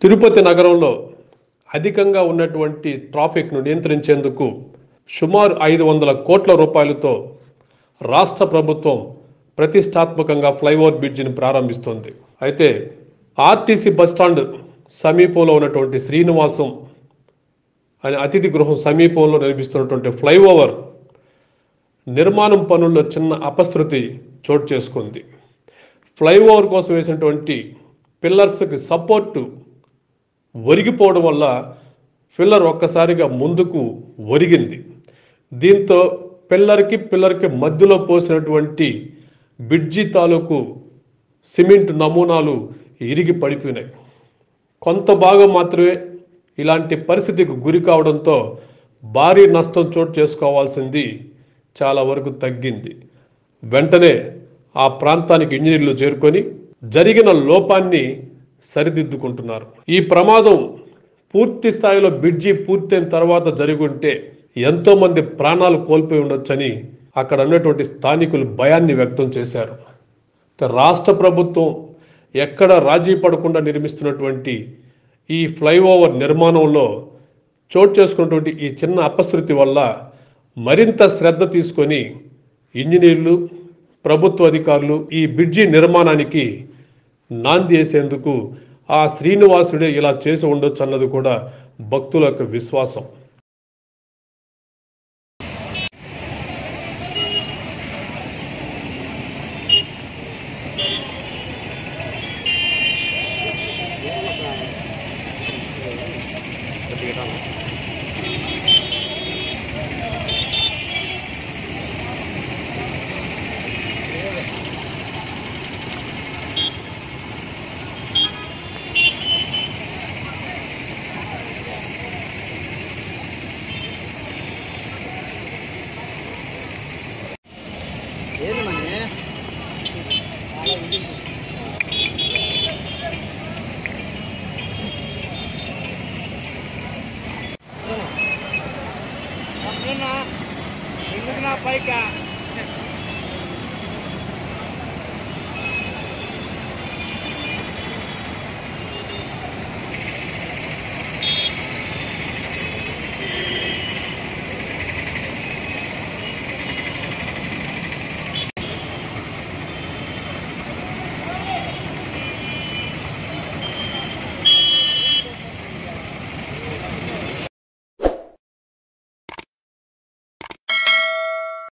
తిరుపతి నగరంలో అధికంగా ఉన్నటువంటి ట్రాఫిక్ను నియంత్రించేందుకు సుమారు ఐదు వందల కోట్ల రూపాయలతో రాష్ట్ర ప్రభుత్వం ప్రతిష్టాత్మకంగా ఫ్లైఓవర్ బ్రిడ్జిని ప్రారంభిస్తోంది అయితే ఆర్టీసీ బస్టాండ్ సమీపంలో ఉన్నటువంటి శ్రీనివాసం అనే అతిథి గృహం సమీపంలో నిర్మిస్తున్నటువంటి ఫ్లైఓవర్ నిర్మాణం పనుల్లో చిన్న అపశృతి చోటు చేసుకుంది ఫ్లైఓవర్ కోసం వేసినటువంటి పిల్లర్స్కి సపోర్టు ఒరిగిపోవడం వల్ల పిల్లర్ ఒక్కసారిగా ముందుకు ఒరిగింది దీంతో పిల్లర్కి పిల్లర్కి మధ్యలో పోసినటువంటి బ్రిడ్జి తాలూకు సిమెంట్ నమూనాలు ఇరిగి పడిపోయినాయి కొంత భాగం మాత్రమే ఇలాంటి పరిస్థితికి గురి కావడంతో భారీ నష్టం చోటు చేసుకోవాల్సింది చాలా వరకు తగ్గింది వెంటనే ఆ ప్రాంతానికి ఇంజనీర్లు చేరుకొని జరిగిన లోపాన్ని సరిదిద్దుకుంటున్నారు ఈ ప్రమాదం పూర్తి స్థాయిలో బ్రిడ్జి పూర్తయిన తర్వాత జరిగి ఉంటే ఎంతో మంది ప్రాణాలు కోల్పోయి ఉండొచ్చని అక్కడ ఉన్నటువంటి స్థానికులు భయాన్ని వ్యక్తం చేశారు ఇక రాష్ట్ర ప్రభుత్వం ఎక్కడ రాజీ పడకుండా నిర్మిస్తున్నటువంటి ఈ ఫ్లైఓవర్ నిర్మాణంలో చోటు చేసుకున్నటువంటి ఈ చిన్న అపశృతి వల్ల మరింత శ్రద్ధ తీసుకొని ఇంజనీర్లు ప్రభుత్వ అధికారులు ఈ బ్రిడ్జి నిర్మాణానికి నాంది వేసేందుకు ఆ శ్రీనివాసుడే ఇలా చేసి ఉండొచ్చు అన్నది కూడా భక్తుల యొక్క విశ్వాసం ఏందమ్మా ఎందుకు నా పైకా